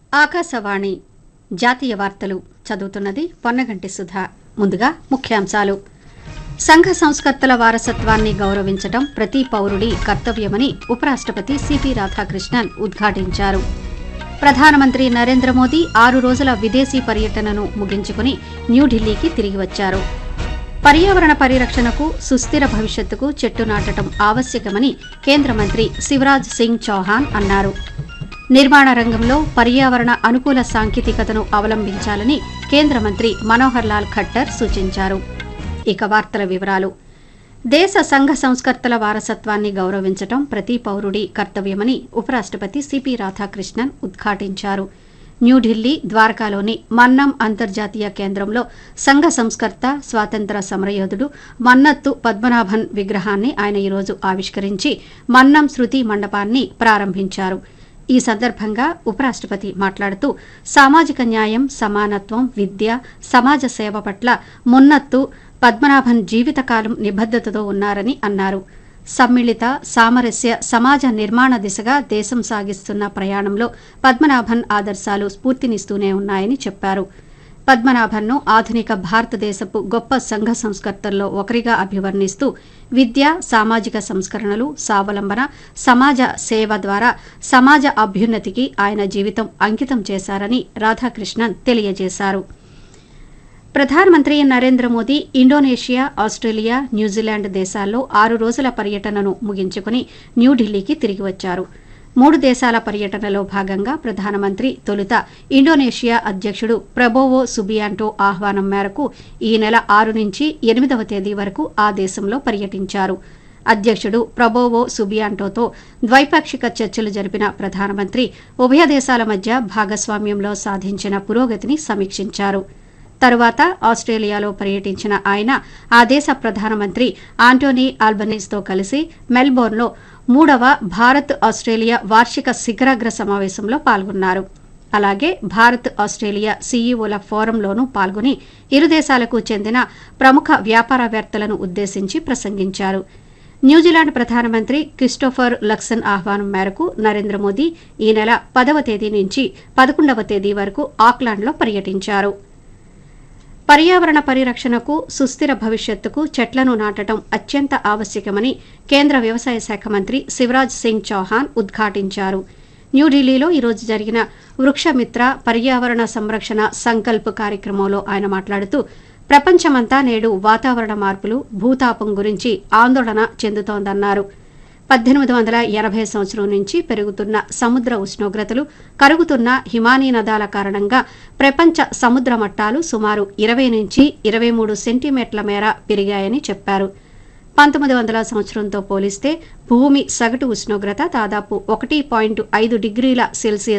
ఆకాశవాణి జాతీయ వార్తలు చదువుతున్నది పొన్నగంటి సుధా ముందుగా ముఖ్యాంశాలు సంఘ సంస్కర్తల వారసత్వాన్ని గౌరవించడం ప్రతి పౌరుడి కర్తవ్యమని ఉపరాష్టపతి సిపి రాధాకృష్ణన్ ఉద్ఘాటించారు ప్రధానమంత్రి నరేంద్ర మోదీ ఆరు రోజుల విదేశీ పర్యటనను ముగించుకుని న్యూఢిల్లీకి తిరిగి వచ్చారు పర్యావరణ పరిరక్షణకు సుస్థిర భవిష్యత్తుకు చెట్టు నాటడం ఆవశ్యకమని కేంద్ర మంత్రి శివరాజ్ సింగ్ చౌహాన్ అన్నారు నిర్మాణ రంగంలో పర్యావరణ అనుకూల సాంకేతికతను అవలంబించాలని కేంద్ర మంత్రి మనోహర్ లాల్ ఖట్టర్ సూచించారు ఇక వార్తల వివరాలు దేశ సంఘ సంస్కర్తల వారసత్వాన్ని గౌరవించడం ప్రతి పౌరుడి కర్తవ్యమని ఉపరాష్టపతి సిపి రాధాకృష్ణన్ ఉద్ఘాటించారు న్యూఢిల్లీ ద్వారకాలోని మన్నం అంతర్జాతీయ కేంద్రంలో సంఘ సంస్కర్త స్వాతంత్ర సమరయోధుడు మన్నత్తు పద్మనాభన్ విగ్రహాన్ని ఆయన ఈరోజు ఆవిష్కరించి మన్నం శృతి మండపాన్ని ప్రారంభించారు ఈ సందర్భంగా ఉపరాష్టపతి మాట్లాడుతూ సామాజిక న్యాయం సమానత్వం విద్య సమాజ సేవ పట్ల మున్నత్తు పద్మనాభన్ జీవితకాలం నిబద్దతతో ఉన్నారని అన్నారు సమ్మిళిత సామరస్య సమాజ నిర్మాణ దిశగా దేశం సాగిస్తున్న ప్రయాణంలో పద్మనాభన్ ఆదర్శాలు స్ఫూర్తినిస్తూనే ఉన్నాయని చెప్పారు పద్మనాభన్ను ఆధునిక భారతదేశపు గొప్ప సంఘ సంస్కర్తల్లో ఒకరిగా అభివర్ణిస్తూ విద్య సామాజిక సంస్కరణలు స్వావలంబన సమాజ సేవ ద్వారా సమాజ అభ్యున్నతికి ఆయన జీవితం అంకితం చేశారని రాధాకృష్ణన్ తెలియజేశారు ప్రధానమంత్రి Narendra Modi Indonesia Australia New Zealand దేశాల్లో ఆరు రోజుల పర్యటనను ముగించుకుని న్యూఢిల్లీకి తిరిగి వచ్చారు మూడు దేశాల పర్యటనలో భాగంగా ప్రధానమంత్రి తొలుత ఇండోనేషియా అధ్యక్షుడు ప్రబోవో సుబియాంటో ఆహ్వానం మేరకు ఈ నెల ఆరు నుంచి ఎనిమిదవ తేదీ వరకు ఆ దేశంలో పర్యటించారు అధ్యక్షుడు ప్రబోవో సుబియాంటోతో ద్వైపాక్షిక చర్చలు జరిపిన ప్రధానమంత్రి ఉభయ దేశాల మధ్య భాగస్వామ్యంలో సాధించిన పురోగతిని సమీక్షించారు తరువాత ఆస్ట్రేలియాలో పర్యటించిన ఆయన ఆ దేశ ప్రధానమంత్రి ఆంటోనీ ఆల్బనీస్తో కలిసి మెల్బోర్న్లో మూడవ భారత్ ఆస్ట్రేలియా వార్షిక శిఖరాగ్ర సమావేశంలో పాల్గొన్నారు అలాగే భారత్ ఆస్ట్రేలియా సీఈఓల ఫోరంలోనూ పాల్గొని ఇరు దేశాలకు చెందిన ప్రముఖ వ్యాపారవేత్తలను ఉద్దేశించి ప్రసంగించారు న్యూజిలాండ్ ప్రధానమంత్రి క్రిస్టోఫర్ లక్సన్ ఆహ్వానం మేరకు నరేంద్ర మోదీ ఈ నెల పదవ తేదీ నుంచి పదకొండవ తేదీ వరకు ఆక్లాండ్లో పర్యటించారు పర్యావరణ పరిరక్షణకు సుస్థిర భవిష్యత్తుకు చెట్లను నాటడం అత్యంత ఆవశ్యకమని కేంద్ర వ్యవసాయ శాఖ మంత్రి శివరాజ్ సింగ్ చౌహాన్ ఉద్ఘాటించారు న్యూఢిల్లీలో ఈరోజు జరిగిన వృక్షమిత్ర పర్యావరణ సంరక్షణ సంకల్ప్ కార్యక్రమంలో ఆయన మాట్లాడుతూ ప్రపంచమంతా నేడు వాతావరణ మార్పులు భూతాపం గురించి ఆందోళన చెందుతోందన్నారు పద్దెనిమిది వందల ఎనభై సంవత్సరం నుంచి పెరుగుతున్న సముద్ర ఉష్ణోగ్రతలు కరుగుతున్న హిమానీ నదాల కారణంగా ప్రపంచ సముద్ర మట్టాలు సుమారు ఇరవై నుంచి ఇరవై మూడు సెంటీమీటర్ల మేర పెరిగాయని చెప్పారు పంతొమ్మిది వందల సంవత్సరంతో పోలిస్తే భూమి సగటు ఉష్ణోగ్రత దాదాపు ఒకటి పాయింట్ ఐదు డిగ్రీల సెల్సియస్